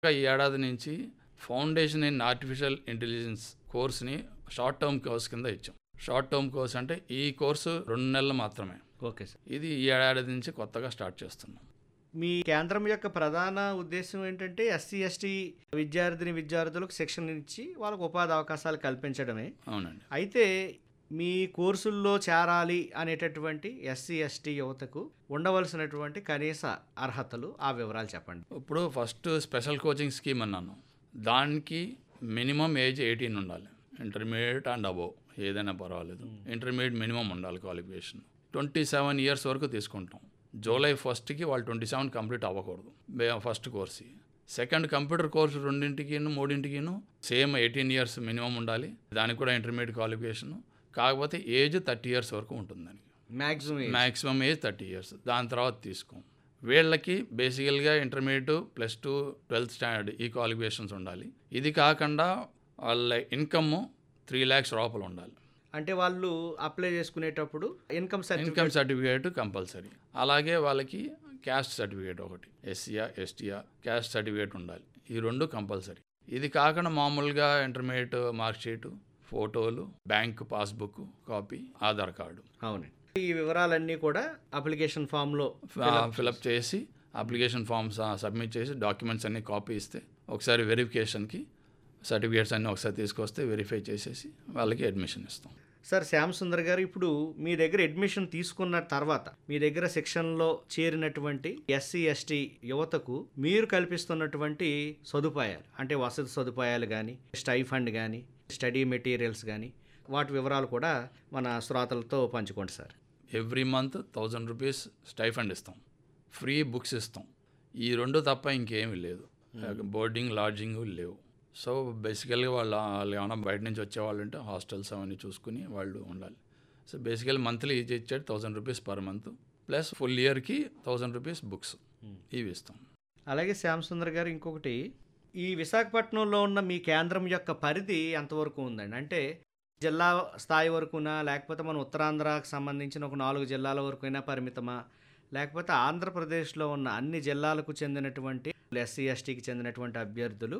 ఈ ఏడాది నుంచి ఫౌండేషన్ ఇన్ ఆర్టిఫిషియల్ ఇంటెలిజెన్స్ కోర్స్ని షార్ట్ టర్మ్ కోర్స్ కింద ఇచ్చాం షార్ట్ టర్మ్ కోర్స్ అంటే ఈ కోర్సు రెండు నెలలు మాత్రమే ఓకే సార్ ఇది ఈ ఏడాది నుంచి కొత్తగా స్టార్ట్ చేస్తున్నాం మీ కేంద్రం యొక్క ప్రధాన ఉద్దేశం ఏంటంటే ఎస్సీ ఎస్టీ విద్యార్థిని విద్యార్థులకు శిక్షణ ఇచ్చి వాళ్ళకు ఉపాధి అవకాశాలు కల్పించడమే అవునండి అయితే మీ కోర్సుల్లో చేరాలి అనేటటువంటి ఎస్సీ ఎస్టీ యువతకు ఉండవలసినటువంటి కనీస అర్హతలు ఆ వివరాలు చెప్పండి ఇప్పుడు ఫస్ట్ స్పెషల్ కోచింగ్ స్కీమ్ అన్నాను దానికి మినిమం ఏజ్ ఎయిటీన్ ఉండాలి ఇంటర్మీడియట్ అండ్ అబోవ్ ఏదైనా పర్వాలేదు ఇంటర్మీడియట్ మినిమం ఉండాలి క్వాలిఫికేషన్ ట్వంటీ సెవెన్ ఇయర్స్ వరకు తీసుకుంటాం జూలై ఫస్ట్కి వాళ్ళు ట్వంటీ సెవెన్ కంప్లీట్ అవ్వకూడదు first course second computer course రెండింటికి మూడింటికిను సేమ్ ఎయిటీన్ ఇయర్స్ మినిమం ఉండాలి దానికి కూడా ఇంటర్మీడియట్ క్వాలిఫికేషన్ కాకపోతే ఏజ్ థర్టీ ఇయర్స్ వరకు ఉంటుంది దానికి maximum maximum age thirty years దాని తర్వాత తీసుకోం వీళ్ళకి బేసికల్గా intermediate plus two twelfth standard ఈ క్వాలిఫికేషన్స్ ఉండాలి ఇది కాకుండా వాళ్ళ ఇన్కమ్ త్రీ ల్యాక్స్ లోపల ఉండాలి అంటే వాళ్ళు అప్లై చేసుకునేటప్పుడు income certificate income certificate compulsory అలాగే వాళ్ళకి క్యాస్ట్ సర్టిఫికేట్ ఒకటి ఎస్సీఆ ఎస్టీఆ క్యాస్ట్ సర్టిఫికేట్ ఉండాలి ఈ రెండు కంపల్సరీ ఇది కాకుండా మామూలుగా ఇంటర్మీడియట్ మార్క్ షీట్ ఫోటోలు bank passbook copy Aadhaar card అవునండి ఈ వివరాలన్నీ కూడా అప్లికేషన్ ఫామ్లో ఫిలప్ చేసి అప్లికేషన్ ఫామ్స్ సబ్మిట్ చేసి డాక్యుమెంట్స్ అన్ని కాపీ ఇస్తే ఒకసారి వెరిఫికేషన్కి సర్టిఫికేట్స్ అన్నీ ఒకసారి తీసుకొస్తే వెరిఫై చేసేసి వాళ్ళకి అడ్మిషన్ ఇస్తాం సార్ శ్యామ్ సుందర్ గారు ఇప్పుడు మీ దగ్గర అడ్మిషన్ తీసుకున్న తర్వాత మీ దగ్గర శిక్షణలో చేరినటువంటి ఎస్సీ ఎస్టీ యువతకు మీరు కల్పిస్తున్నటువంటి సదుపాయాలు అంటే వసతి సదుపాయాలు కానీ స్టైఫండ్ కానీ స్టడీ మెటీరియల్స్ కానీ వాటి వివరాలు కూడా మన శ్రోతలతో పంచుకోండి sir every month thousand rupees stipend ఇస్తాం ఫ్రీ బుక్స్ ఇస్తాం ఈ రెండు తప్ప ఇంకేమీ లేదు బోర్డింగ్ లాడ్జింగ్ లేవు సో బేసికల్గా వాళ్ళు వాళ్ళు ఏమైనా బయట నుంచి వచ్చేవాళ్ళు ఉంటే హాస్టల్స్ అవన్నీ చూసుకుని వాళ్ళు ఉండాలి సో బేసికల్ మంత్లీ ఈచ్ ఇచ్చేది thousand rupees per month plus full ఇయర్కి థౌజండ్ రూపీస్ బుక్స్ ఇవి ఇస్తాం అలాగే శ్యామ్ సుందర్ గారు ఇంకొకటి ఈ విశాఖపట్నంలో ఉన్న మీ కేంద్రం యొక్క పరిధి ఎంతవరకు ఉందండి అంటే జిల్లా స్థాయి వరకునా లేకపోతే మన ఉత్తరాంధ్రకు సంబంధించిన ఒక నాలుగు జిల్లాల వరకైనా పరిమితమా లేకపోతే ఆంధ్రప్రదేశ్లో ఉన్న అన్ని జిల్లాలకు చెందినటువంటి ఎస్సీ ఎస్టీకి చెందినటువంటి అభ్యర్థులు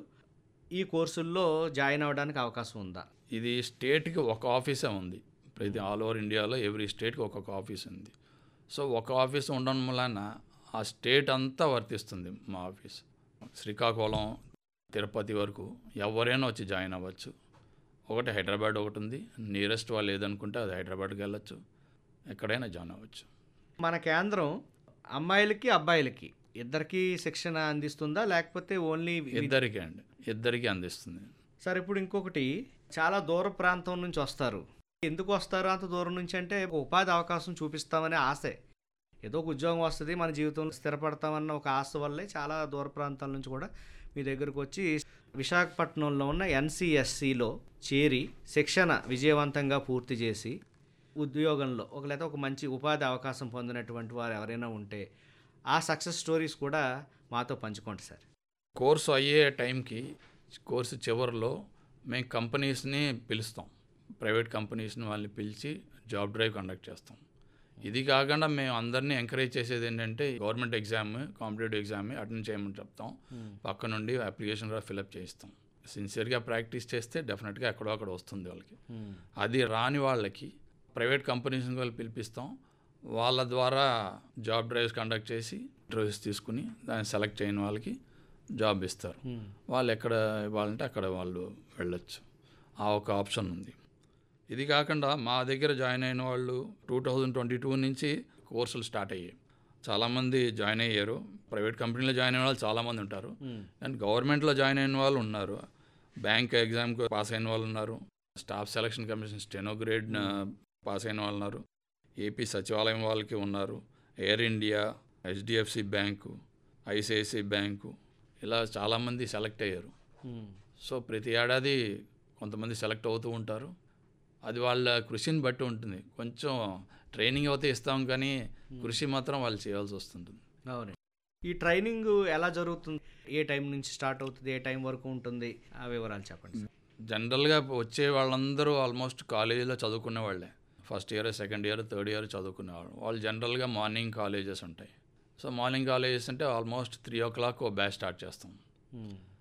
ఈ కోర్సుల్లో జాయిన్ అవ్వడానికి అవకాశం ఉందా ఇది స్టేట్కి ఒక ఆఫీసే ఉంది ప్రతి ఆల్ ఓవర్ ఇండియాలో ఎవ్రీ స్టేట్కి ఒక్కొక్క ఆఫీస్ ఉంది సో ఒక ఆఫీస్ ఉండడం వలన ఆ స్టేట్ అంతా వర్తిస్తుంది మా ఆఫీస్ శ్రీకాకుళం తిరుపతి వరకు ఎవరైనా వచ్చి జాయిన్ అవ్వచ్చు ఒకటి హైదరాబాద్ ఒకటి ఉంది నియరెస్ట్ వాళ్ళు ఏదనుకుంటే అది హైదరాబాద్కి వెళ్ళొచ్చు ఎక్కడైనా జాయిన్ అవ్వచ్చు మన కేంద్రం అమ్మాయిలకి అబ్బాయిలకి ఇద్దరికి శిక్షణ అందిస్తుందా లేకపోతే ఓన్లీ ఇద్దరికీ అండి ఇద్దరికీ అందిస్తుంది సార్ ఇప్పుడు ఇంకొకటి చాలా దూర ప్రాంతం నుంచి వస్తారు ఎందుకు వస్తారు అంత దూరం నుంచి అంటే ఒక ఉపాధి అవకాశం చూపిస్తామనే ఆశే ఏదో ఒక ఉద్యోగం వస్తుంది మన జీవితంలో స్థిరపడతామన్న ఒక ఆశ వల్లే చాలా దూర ప్రాంతాల నుంచి కూడా మీ దగ్గరకు వచ్చి విశాఖపట్నంలో ఉన్న ఎన్సిఎస్సిలో చేరి శిక్షణ విజయవంతంగా పూర్తి చేసి ఉద్యోగంలో ఒక లేదా ఒక మంచి ఉపాధి అవకాశం పొందినటువంటి వారు ఎవరైనా ఉంటే ఆ సక్సెస్ స్టోరీస్ కూడా మాతో పంచుకోండి సార్ కోర్సు అయ్యే టైంకి కోర్సు చివరిలో మేము కంపెనీస్ని పిలుస్తాం ప్రైవేట్ కంపెనీస్ని వాళ్ళని పిలిచి జాబ్ డ్రైవ్ కండక్ట్ చేస్తాం ఇది కాకుండా మేము అందరినీ ఎంకరేజ్ చేసేది ఏంటంటే government exam competitive exam attend చేయమని చెప్తాం పక్క నుండి అప్లికేషన్ కూడా ఫిలప్ చేయిస్తాం సిన్సియర్గా ప్రాక్టీస్ చేస్తే డెఫినెట్గా ఎక్కడో అక్కడ వస్తుంది వాళ్ళకి అది రాని వాళ్ళకి ప్రైవేట్ కంపెనీస్ని వాళ్ళు పిలిపిస్తాం వాళ్ళ ద్వారా జాబ్ డ్రైవ్స్ కండక్ట్ చేసి ఇంటర్వ్యూస్ తీసుకుని దాన్ని సెలెక్ట్ చేయని వాళ్ళకి జాబ్ ఇస్తారు వాళ్ళు ఎక్కడ ఇవ్వాలంటే అక్కడ వాళ్ళు వెళ్ళొచ్చు ఆ ఒక ఆప్షన్ ఉంది ఇది కాకుండా మా దగ్గర జాయిన్ అయిన వాళ్ళు టూ థౌజండ్ ట్వంటీ టూ నుంచి కోర్సులు స్టార్ట్ అయ్యాయి చాలామంది జాయిన్ అయ్యారు ప్రైవేట్ కంపెనీలో జాయిన్ అయిన వాళ్ళు చాలామంది ఉంటారు అండ్ గవర్నమెంట్లో జాయిన్ అయిన వాళ్ళు ఉన్నారు బ్యాంక్ ఎగ్జామ్కి పాస్ అయిన వాళ్ళు ఉన్నారు staff selection commission steno grade pass అయిన వాళ్ళు ఉన్నారు ఏపీ సచివాలయం వాళ్ళకి ఉన్నారు Air India HDFC bank ICICI bank ఇలా చాలామంది సెలెక్ట్ అయ్యారు సో ప్రతి ఏడాది కొంతమంది సెలెక్ట్ అవుతూ ఉంటారు అది వాళ్ళ కృషిని బట్టి ఉంటుంది కొంచెం ట్రైనింగ్ అయితే ఇస్తాం కానీ కృషి మాత్రం వాళ్ళు చేయాల్సి వస్తుంటుంది అవునండి ఈ ట్రైనింగ్ ఎలా జరుగుతుంది ఏ టైం నుంచి స్టార్ట్ అవుతుంది ఏ టైం వరకు ఉంటుంది ఆ వివరాలు చెప్పండి సార్ జనరల్గా వచ్చే వాళ్ళందరూ ఆల్మోస్ట్ కాలేజీలో చదువుకునే వాళ్ళే first year second year third year చదువుకునేవాళ్ళు వాళ్ళు జనరల్గా మార్నింగ్ కాలేజెస్ ఉంటాయి సో మార్నింగ్ కాలేజెస్ అంటే ఆల్మోస్ట్ త్రీ ఓ క్లాక్ ఓ బ్యాచ్ స్టార్ట్ చేస్తాం ఉమ్.